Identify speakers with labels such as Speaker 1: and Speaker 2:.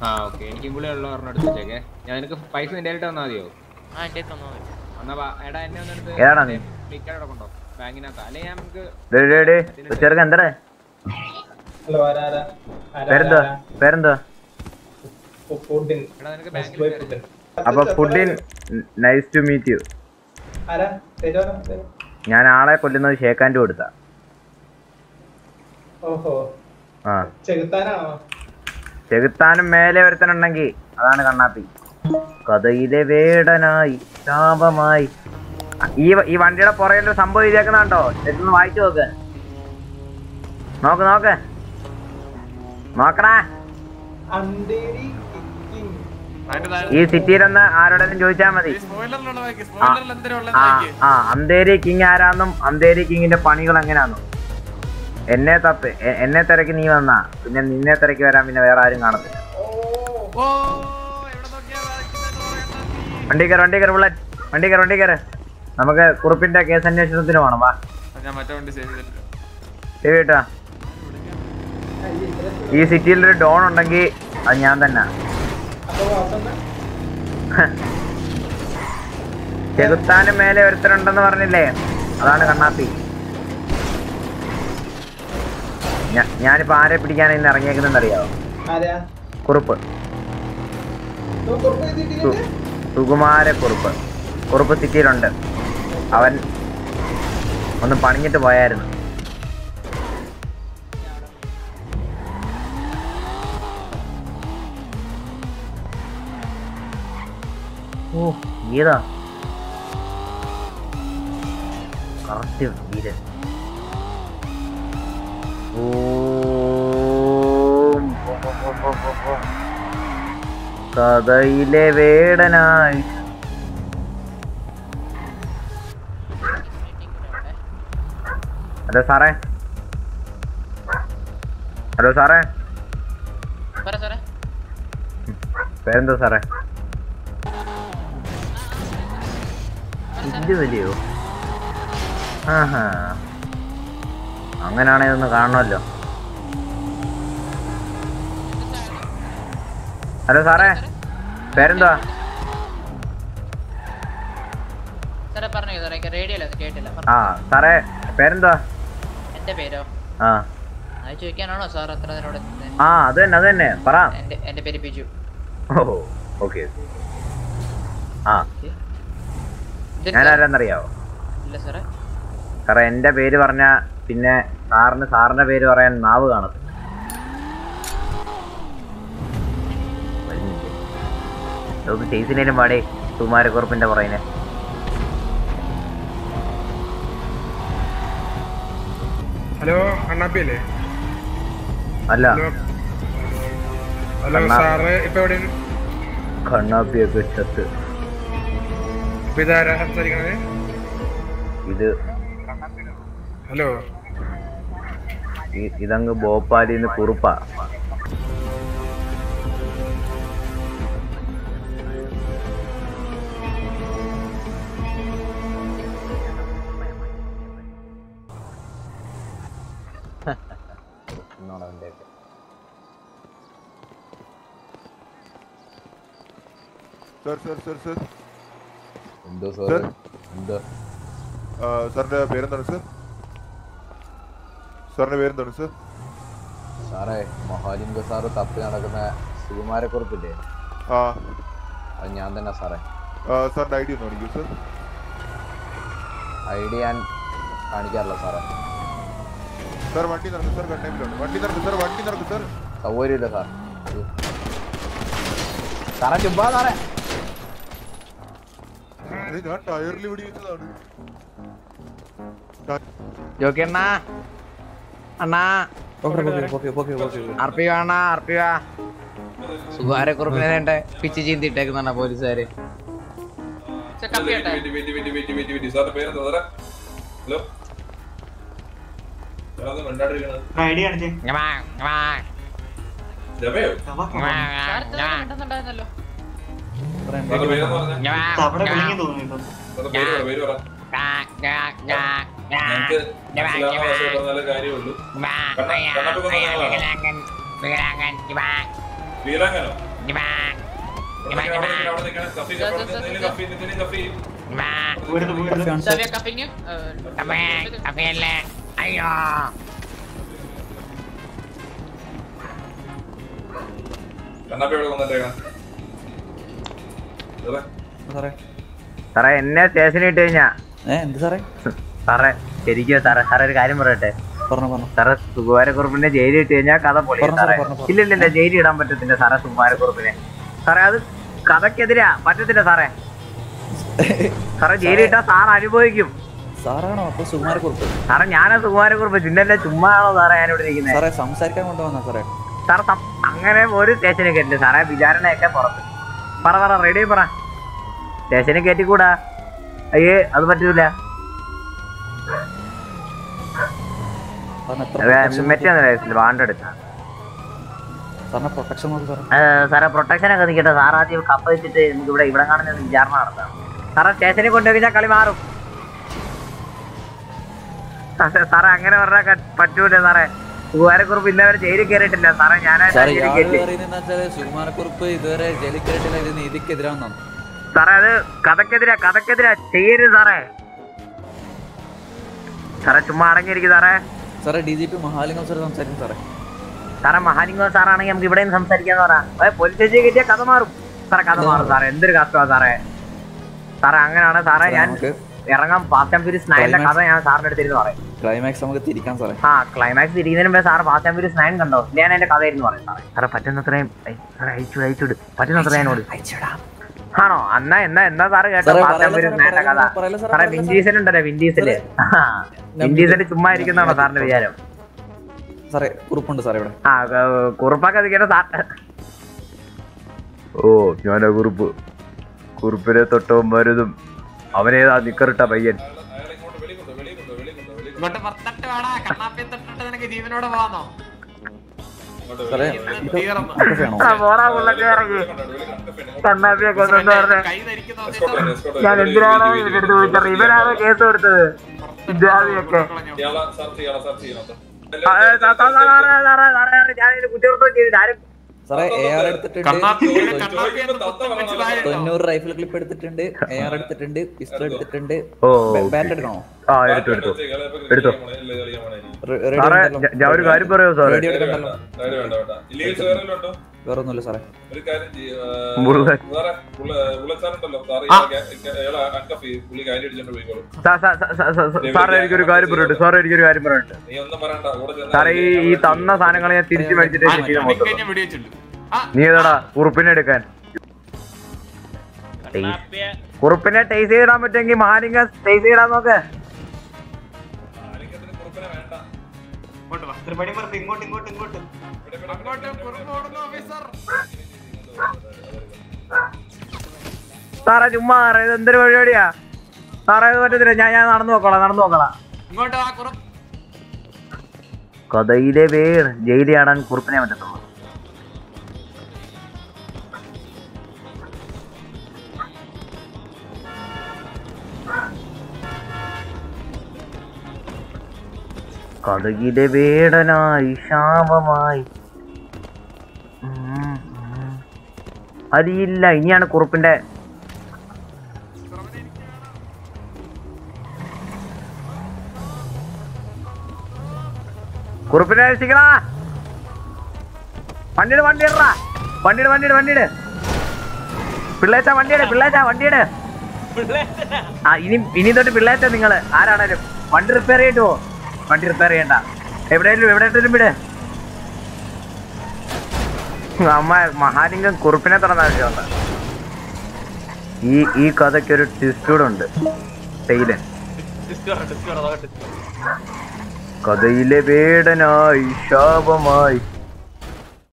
Speaker 1: ആ ഓക്കെ എനിക്കും കൂടെ ഉള്ള ഒരെണ്ണം എടുത്ത് വെച്ചേക്കെ ഞാൻ നിനക്ക് പൈസ നിന്റെ കയ്യിലിട്ട് തന്നാ മതിയോ
Speaker 2: ആ എന്റെ തന്നാ മതി
Speaker 1: എന്നാ വാ, എടാ എന്നെ ഒന്ന് എടുത്ത്
Speaker 3: ഏതാടാ നീ?
Speaker 1: ക്ലിക്കാടെ കൊണ്ടോ ബാങ്കിനകത്ത് അല്ലെങ്കിൽ ഞാൻ നമുക്ക്
Speaker 3: ഡേ ഡേ ഡേ ചെറുക്കൻ എന്തടേ
Speaker 4: ഹലോ ആരാ
Speaker 3: പേരെന്തുവാ പേരെന്തുവാ
Speaker 4: ഫുഡിൻ
Speaker 1: എടാ നിനക്ക് ബാങ്കിൽ
Speaker 4: ഫുഡിൻ
Speaker 3: അപ്പൊ ഫുഡിൻ നൈസ് ടു മീറ്റ് യു
Speaker 4: ആരാ പേര് പറ, പേര്.
Speaker 3: ഞാൻ ആളെ കൊല്ലുന്നത് ഷേക്കാൻ്റെ കൊടുത്ത
Speaker 4: ഓഹോ
Speaker 3: ആ
Speaker 4: ചെകുത്താനാണോ
Speaker 3: ചെകുത്താനും മേലെ ഒരുത്തനുണ്ടെങ്കിൽ അതാണ് കണ്ണാപ്പി കഥയിലെ വേടനായി ശാപമായി ഈ വ- ഈ വണ്ടിയുടെ പുറകിൽ ഒരു സംഭവം ഇതേക്കുന്നുണ്ടോ ഇതൊന്ന് വായിച്ചു നോക്ക് നോക്ക് നോക്ക് നോക്കടാ
Speaker 4: അന്തേരി കിക്കിങ്
Speaker 3: ഈ സിറ്റിയിലൊന്ന് ആരോടെങ്കിലും ചോദിച്ചാൽ മതി
Speaker 5: സ്പോയിലറിലുള്ള വായിക്ക്
Speaker 3: ആ,
Speaker 5: സ്പോയിലറിൽ എന്തിനാ ഉള്ളത്
Speaker 3: ആ
Speaker 5: വായിക്ക്
Speaker 3: ആ അന്തേരി കിങ് ആരാന്നും അന്തേരി കിങ്ങിന്റെ പണികൾ എങ്ങനെയാന്നും എന്നെ തപ്പ് എ- എന്നെ തിരക്ക് നീ വന്നാ പിന്നെ നിന്നെ തിരക്ക് വരാൻ പിന്നെ വേറെ ആരും കാണത്തില്ല
Speaker 5: ഓ എവിടെ നോക്കിയാ വായിക്കുന്നതെന്ന് പറയണ്ട
Speaker 3: വണ്ടി കയറി വണ്ടി കയറി ബുള്ളറ്റ് വണ്ടി കയറി വണ്ടി കയറി നമുക്ക് കുറിപ്പിന്റെ കേസ് അന്വേഷണത്തിന് പോകണം വാ
Speaker 5: ഞാൻ മറ്റേ വണ്ടി സേവ് ചെയ്തിട്ടില്ല
Speaker 3: ശരി കേട്ടാ ഈ സിറ്റിയിൽ ഒരു ഡോൺ ഉണ്ടെങ്കിൽ അത് ഞാൻ തന്നെ
Speaker 4: അപ്പൊ വാസണ്ണ
Speaker 3: ചെകുത്താനും മേലെ ഒരുത്തരുണ്ടെന്ന് പറഞ്ഞില്ലേ അതാണ് കണ്ണാപ്പി ഞാ- ഞാനിപ്പോ ആരെ പിടിക്കാനാ ഇന്ന് ഇറങ്ങിയേക്കുന്നെന്ന് അറിയാവോ
Speaker 4: ആരാ
Speaker 3: കുറുപ്പ്
Speaker 4: ഓ, കുറുപ്പ് എഴുതിയിട്ടില്ലേ?
Speaker 3: സുകുമാരക്കുറുപ്പ് കുറുപ്പ് സിറ്റിയിലുണ്ട് അവൻ ഒന്ന് പണിഞ്ഞിട്ട് പോയായിരുന്നു ഓ ഏതാ കറക്റ്റ് വീരൻ ഓം ഹോ, ഹോ, ഹോ, ഹോ, ഹോ, ഹോ. കഥയിലെ വേടനായി ഹലോ സാറേ ഹലോ സാറേ
Speaker 2: പറ സാറേ
Speaker 3: പേരെന്താ സാറേ ഇത് വലിയോ ആഹാ അങ്ങനാണെങ്കിൽ ഒന്ന് കാണണമല്ലോ ഹലോ സാറേ പേരെന്തുവാ
Speaker 2: സാറേ പറഞ്ഞു സാറേ റേഡിയോയില്ല കേട്ടില്ല
Speaker 3: ആ സാറേ പേരെന്തുവാ
Speaker 2: എന്റെ പേരോ
Speaker 3: ആ
Speaker 2: അത് ചോദിക്കാനാണോ സാർ അത്ര നേരം ഇവിടെ
Speaker 3: ആ അത് തന്നെ അത് തന്നെ പറ
Speaker 2: എന്റെ എന്റെ പേര് ബിജു
Speaker 3: ഓ ഓക്കെ ആ
Speaker 2: ഇത്
Speaker 3: ഞാൻ ആരാന്നറിയാവോ
Speaker 2: ഇല്ല സാറേ
Speaker 3: സാറേ എൻ്റെ പേര് പറഞ്ഞ പിന്നെ സാറിന് സാറിന്റെ പേര് പറയാൻ നാവ് കാണത്തില്ല നമുക്ക് ചേച്ചിനേലും പാടേ സുമാരക്കുറപ്പിന്റെ പറയുന്നേ
Speaker 6: ഹലോ കണ്ണാപ്പിയല്ലേ
Speaker 3: അല്ല
Speaker 6: ഹലോ ഹലോ
Speaker 3: കണ്ണാ-
Speaker 6: സാറ് ഇപ്പൊ എവിടെയാണ്
Speaker 3: കണ്ണാപ്പിയൊക്കെ ചത്ത്
Speaker 6: ഇപ്പൊ ഇതാരാ സംസാരിക്കണത്
Speaker 3: ഇത്
Speaker 6: ഹലോ
Speaker 3: ഇ- ഇതങ്ങ് ഭോപ്പാലിന്ന് കുറുപ്പാ എന്നോട് അവൻ്റെയൊക്കെ
Speaker 7: സർ സർ സർ സർ
Speaker 3: എന്തോ
Speaker 7: Sir?
Speaker 3: സാർ എന്തോ
Speaker 7: ആ, സാറിന്റെ പേരെന്താണ് സർ സാറിന്റെ പേരെന്താണ് സർ
Speaker 3: സാറേ മഹാലിംഗ സാറ് തപ്പി നടക്കുന്ന സുകുമാരക്കുറിപ്പില്ലേ
Speaker 7: ആ
Speaker 3: അത് ഞാൻ തന്നെ സാറേ
Speaker 7: ആ, സാറിന്റെ ഐ ഡി ഒന്ന് കാണിക്കൂ സർ
Speaker 3: ഐ ഡി ഞാൻ കാണിക്കാറില്ല സാറേ
Speaker 7: സാർ വണ്ടി നടക്കും സാർ കണ്ണേമിലുണ്ട് വണ്ടി നടക്കും സാർ വണ്ടി നടക്കും സാർ
Speaker 3: സൗകര്യമില്ല സാർ സാറേ ചുമ്പാ സാറേ
Speaker 7: ഇത് ഞാൻ ടയറിൽ വെടിവെച്ചതാണ്
Speaker 3: ജോക്കി അണ്ണാ അണ്ണാ അർപ്പി വേണ അർപ്പി വാ സുകുമാരക്കുറിപ്പിനെ വേണ്ട പിച്ച് ചീന്തിട്ടേക്കുന്ന പോലീസുകാര്
Speaker 2: ഉണ്ടെന്നുണ്ടായിരുന്നല്ലോ
Speaker 8: വീരാങ്കനോ
Speaker 2: Xavier Cupping.
Speaker 3: അയ്യോ
Speaker 8: സാറേ
Speaker 3: സാറേ എന്നെ സ്റ്റേഷനിൽ ഇട്ട് കഴിഞ്ഞാ
Speaker 8: ഏ എന്ത് സാറേ
Speaker 3: സാറേ ശരിക്കും സാറേ സാറേ ഒരു കാര്യം പറയട്ടെ
Speaker 8: പറഞ്ഞു പറഞ്ഞു
Speaker 3: സാറേ സുകുമാരക്കുറുപ്പിനെ ജയിലിൽ ഇട്ട് കഴിഞ്ഞാൽ കഥ പൊളിയും
Speaker 8: പറഞ്ഞോ,
Speaker 3: സാറേ
Speaker 8: പറഞ്ഞോ, പറഞ്ഞോ.
Speaker 3: ഇല്ല ഇല്ല ഇല്ല ജയിലിൽ ഇടാൻ പറ്റത്തില്ല സാറേ സുകുമാരക്കുറുപ്പിനെ സാറേ അത് കഥക്കെതിരാ പറ്റത്തില്ല സാറേ സാറേ ജയിലിൽ ഇട്ടാ സാർ അനുഭവിക്കും
Speaker 8: സാറാണോ അപ്പൊ സുകുമാരക്കുറിപ്പ്
Speaker 3: സാറേ ഞാനാ സുകുമാരക്കുറുപ്പ് ചിന്നല്ലേ ചുമ്മാ ആണോ സാറേ ഞാനിവിടെ ഇരിക്കുന്നത്
Speaker 8: സാറേ സംസാരിക്കാൻ കൊണ്ടുവന്നാ സാറേ
Speaker 3: സാർ സം- അങ്ങനെ ഒരു സ്റ്റേഷനിൽ കയറ്റില്ല സാറേ വിചാരണയൊക്കെ പുറത്ത് പറ പറ റെഡി പറ സ്റ്റേഷനിൽ കയറ്റിക്കൂടാ അയ്യേ അത് പറ്റൂല
Speaker 8: സാറിന് എത്ര protection
Speaker 3: മെറ്റ വാണ്ടെടുത്ത
Speaker 8: സാറിന് പ്രൊട്ടക്ഷൻ നോക്ക് സാറേ
Speaker 3: സാറേ പ്രൊട്ടക്ഷൻ ഒക്കെ നിൽക്കട്ടെ സാർ ആദ്യം കപ്പ് വെച്ചിട്ട് നമുക്ക് ഇവിടെ ഇവിടെ കാണുന്ന വിചാരണ നടത്താം സാറേ സ്റ്റേഷനിൽ കൊണ്ടുപോയി കളി മാറും സാറേ- സാറേ അങ്ങനെ പറഞ്ഞാൽ ക- പറ്റൂല സാറേ സുകുമാരക്കുറിപ്പ് ഇന്നവരെ ജയിലിൽ കയറിയിട്ടില്ല സാറേ
Speaker 8: സാറേ ഇയാള്
Speaker 3: ഞാനായിട്ട്
Speaker 8: പറയുന്നത് വെച്ചാല് സുകുമാരക്കുറിപ്പ് ഇതുവരെ ജയിലിൽ കയറിയിട്ടില്ല ഇത് നീതിക്കെതിരാണെന്നാണ്
Speaker 3: സാറേ അത് കഥക്കെതിരാ കഥക്കെതിരാ ചെയ്യരുത് സാറേ സാറേ ചുമ്മാ അടങ്ങിയിരിക്കും സാറേ
Speaker 8: സാറേ D G P Mahalingam sir സംസാരിക്കും സാറേ
Speaker 3: സാറേ മഹാലിംഗം സാറാണെങ്കിൽ നമുക്ക് ഇവിടെയും സംസാരിക്കാന്ന് പറയാം ഏ പോലീസ് സ്റ്റേഷനിൽ കിട്ടിയ കഥ മാറും സാറേ കഥ മാറും സാറേ എന്തൊരു കഷ്ടമാണ് സാറേ സാറേ അങ്ങനെയാണ് സാറേ ഞാൻ
Speaker 8: നമുക്ക്
Speaker 3: ഇറങ്ങാൻ ഫാസ്റ്റ് ആൻഡ് ഫ്യൂരിയസ് നയന്റെ കഥ ഞാൻ സാറിന്റെ അടുത്തിരുന്ന് പറയും
Speaker 8: ക്ലൈമാക്സ് നമുക്ക് തിരിക്കാം സാറേ
Speaker 3: ആ ക്ലൈമാക്സ് തിരിയുന്നതിന് മുമ്പേ sir fast and furious nine കണ്ടോ ഞാൻ എന്റെ കഥ ഇരുന്ന് പറയും സാറേ സാറേ പറ്റുന്നത്രയും ഐ, സാറേ അയച്ചു അയച്ചുവിട് പറ്റുന്നത്ര എന്നോട് ആണോ എന്നാ എന്നാ എന്നാ സാറ് കേട്ടോ
Speaker 8: സാറേ,
Speaker 3: ഫാസ്റ്റ് ആൻഡ്
Speaker 8: പറയല്ലേ
Speaker 3: ഫ്യൂരിയസ്
Speaker 8: സാറേ,
Speaker 3: നയന്റെ കഥ
Speaker 8: പറയല്ലേ സാറേ,
Speaker 3: സാറേ
Speaker 8: പറയല്ലേ
Speaker 3: വിൻഡീസൽ ഉണ്ടല്ലോ വിൻഡീസല് വിൻഡീസല് ചുമ്മാ ഇരിക്കുന്നതാണോ സാറിന്റെ വിചാരം
Speaker 8: സാറേ കുറിപ്പുണ്ട് സാറേ ഇവിടെ
Speaker 3: ആ ക- കുറുപ്പൊക്കെ നിൽക്കണ സാർ ഓ ഞാനാ കുറുപ്പ് കുറുപ്പിനെ തൊട്ടവും മരുതും അവനേതാ നിക്കറിട്ട പയ്യൻ
Speaker 5: ഇങ്ങോട്ട് പുറത്തിട്ട് വേടാ കണ്ണാപ്പി തൊട്ടിട്ട് നിനക്ക് ജീവനോടെ പോവാന്നോ
Speaker 8: സാറേ ഇത്
Speaker 5: തീർന്നു.
Speaker 8: ഇതൊക്കെ വേണോ
Speaker 3: ആ, പോടാ പുള്ളൊക്കെ ഇറങ്ങി കണ്ണാപ്പിയെ കൊന്നു പറഞ്ഞ
Speaker 5: കൈ ധരിക്കുന്ന ഓഫീസർ
Speaker 3: ഞാൻ എന്തിനാണോ ഇവരെടുത്ത് വിളിച്ചത് ഇവരാണ് കേസ് കൊടുത്തത് വിദ്യാർത്ഥിയൊക്കെ ആ, ഏ, സാ- സാ- സാറേ, സാറേ, സാറേ, ഞാനിതിന് കുറ്റകൃത്യം ചെയ്തില്ല ആരും
Speaker 8: സാറേ എ ആർ എടുത്തിട്ടുണ്ട്
Speaker 5: കണ്ണാപ്പി കണ്ണാപ്പി എന്ന് കുത്തം മനസ്സിലായല്ലോ
Speaker 8: തൊണ്ണൂറ് റൈഫിൾ ക്ലിപ്പ് എടുത്തിട്ടുണ്ട് എ ആർ എടുത്തിട്ടുണ്ട് പിസ്റ്റൾ എടുത്തിട്ടുണ്ട്
Speaker 3: ഓ
Speaker 8: ബാറ്റ് എടുക്കണോ
Speaker 3: ആ എടുത്തു എടുത്തു എടുത്തോ
Speaker 8: റെ- ready
Speaker 3: സാറേ
Speaker 8: ഉണ്ടല്ലോ?
Speaker 3: ഞാൻ- ഞാൻ ഒരു കാര്യം പറയാമോ സാറേ
Speaker 8: റെഡി എടുക്കണ്ടല്ലോ വേറെ ഒന്നുമില്ല സാറേ
Speaker 3: മുഴുവൻ
Speaker 5: ആ.
Speaker 3: സാ- സാ- സാ- സാ- സാ- സാ- സാറേ എനിക്കൊരു കാര്യം പറയട്ടെ സാറേ എനിക്കൊരു കാര്യം പറയട്ടെ സാറേ ഈ ഈ തന്ന സാധനങ്ങൾ ഞാൻ തിരിച്ചു മേടിച്ചിട്ട്
Speaker 5: ആ,
Speaker 3: ചെയ്യാൻ
Speaker 5: മിക്ക
Speaker 3: മൊത്തം
Speaker 5: കഴിഞ്ഞ വെടിവെച്ചിട്ടുണ്ട് ആ
Speaker 3: നീ ഏതാടാ കുറുപ്പിനെ എടുക്കാൻ കുറുപ്പിനെ ടേസ്റ്റ് ചെയ്തിടാൻ പറ്റുമെങ്കിൽ മഹാലിംഗ ടേസ്റ്റ് ചെയ്തിടാൻ നോക്ക്
Speaker 5: ഇങ്ങോട്ട് വാ
Speaker 4: ഇങ്ങോട്ട് ഇങ്ങോട്ട് ഇങ്ങോട്ട്
Speaker 5: അങ്ങോട്ട് കുറുമ്പ് ഓടുന്നു ഓഫീസർ
Speaker 3: സാറേ ചുമ്മാ സാറേ ഇത് എന്തൊരു പരിപാടിയാ സാറേ ഇത് പറ്റത്തില്ല ഞാൻ ഞാൻ നടന്നു നോക്കോളാം നടന്നു നോക്കോളാം
Speaker 5: ഇങ്ങോട്ട് വാ കുറുപ്പ്
Speaker 3: കഥയിലെ വേണ് ജയിലിൽ ആടാൻ കുറുപ്പിനെ പറ്റത്തുള്ളൂ കഥകിലെ വേടനായി ശാപമായി ഉം, ഉം. അറിയില്ല ഇനിയാണ് കുറുപ്പിന്റെ കുറുപ്പിനെ രക്ഷിക്കടാ വണ്ടിയുടെ വണ്ടി ഇടറാ വണ്ടിയുടെ വണ്ടിയുടെ വണ്ടിയുടെ പിള്ളേച്ച വണ്ടിയുടെ പിള്ളേച്ച വണ്ടിയുടെ ആ ഇനി ഇനി തൊട്ട് പിള്ളേച്ച നിങ്ങള് ആരാണേലും വണ്ടി റിപ്പയർ ചെയ്തിട്ട് പോ വണ്ടി റിപ്പയർ ചെയ്യണ്ട എവിടെയെങ്കിലും എവിടെയെങ്കിലും വിട് അമ്മ മഹാലിംഗം കുറുപ്പിനെ തുറന്ന ആവശ്യമുണ്ട് ഈ ഈ കഥയ്ക്ക് ഒരു ട്വിസ്റ്റ് കൂടെ ഉണ്ട് ടൈലൻ കഥയിലെ വേടനായി ശാപമായി